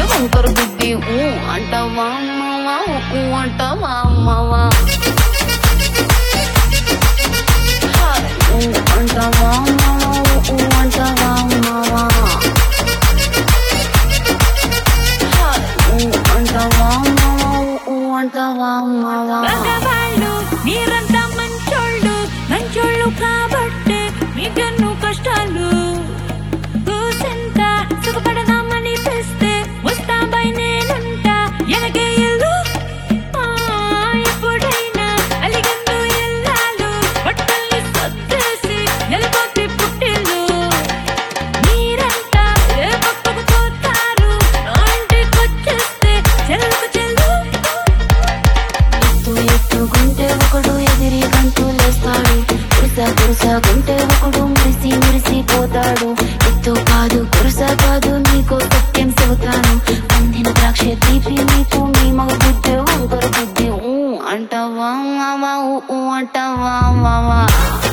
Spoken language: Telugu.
వంకర బుద్ధి ఊ అంటావా మావా ఊ అంటావా మావా హాయ్, ఊ అంటావా మావా ఊ అంటావా మావా హాయ్, ఊ అంటావా మావా ఊ అంటావా మావా మగవాళ్ళు మీరంతా మంచోళ్ళు మంచోళ్ళు కాబట్టే మీకెన్నో కష్టాలు కూసెంత సుఖపడదామని పిస్తే వస్తాబై నేనుంటా ఎనకే ఇల్లు ఆ, ఎప్పుడైనా అలిగన్ను ఇల్లాలు బట్టల్ని సర్దేసి నెలకొద్ది పుట్టిల్లు మీరంతా ఏ పక్కకు పోతారు నా ఇంటికొచ్చేస్తే చెల్లుకు చెల్లు ఎత్తు ఎత్తుకుంటే ఒకడు ఎదిరి గంతులేస్తాడు కురుస కురుసకుంటే ఒకడు మురిసి మురిసిపోతాడు ఎత్తు కాదు కురుస కాదు నీకో సత్యం చెబుతాను అందిన ద్రాక్ష తీపి నీకు మీ మగ బుద్ధి వంకర బుద్ధి ఊ అంటావా మావా ఊ ఊ అంటావా మావా